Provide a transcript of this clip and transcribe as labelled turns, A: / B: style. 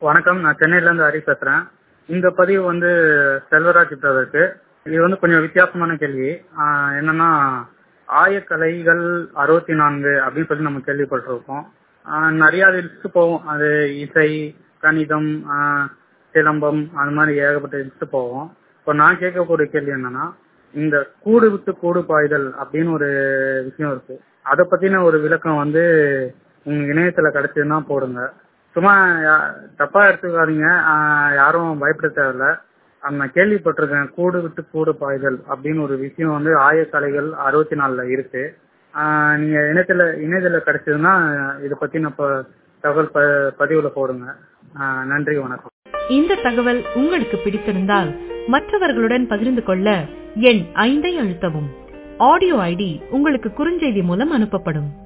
A: வணக்கம் நான் சென்னையில இருந்து ஹரி பேசுறேன் இந்த பதிவு வந்து செல்வராஜ் பிரதருக்கு இது வந்து கொஞ்சம் வித்தியாசமான கேள்வி ஆஹ் என்னன்னா ஆயக்கலைகள் அறுபத்தி நான்கு அப்படின்னு சொல்லி நம்ம கேள்விப்பட்டிருக்கோம் ஆஹ் நிறைய லிஸ்ட் போகும் அது இசை கணிதம் ஆஹ் சிலம்பம் அது மாதிரி ஏகப்பட்ட லிஸ்ட் போகும் இப்போ நான் கேட்கக்கூடிய கேள்வி என்னன்னா இந்த கூடு விட்டு கூடு பாய்தல் அப்படின்னு ஒரு விஷயம் இருக்கு அதை பத்தின ஒரு விளக்கம் வந்து உங்க இணையத்துல கிடைச்சதுன்னா போடுங்க சும்மா யா- தப்பா எடுத்துக்காதீங்க ஆஹ் யாரும் பயப்பட தேவையில்ல அது நான் கேள்விப்பட்டிருக்கேன் கூடு விட்டு கூடு பாய்தல் அப்படின்னு ஒரு விஷயம் வந்து ஆயக்கலைகள் அறுபத்தி நாலுல இருக்கு ஆஹ் நீங்க இணையத்துல இணையத்துல கிடைச்சதுன்னா இதை பத்தி நான் தகவல் ப- பதிவுல போடுங்க ஆஹ் நன்றி வணக்கம்
B: இந்த தகவல் உங்களுக்கு பிடித்திருந்தால் மற்றவர்களுடன் பகிர்ந்து கொள்ள எண் ஐந்தை அழுத்தவும் ஆடியோ ஐடி உங்களுக்கு குறுஞ்செய்தி மூலம் அனுப்பப்படும்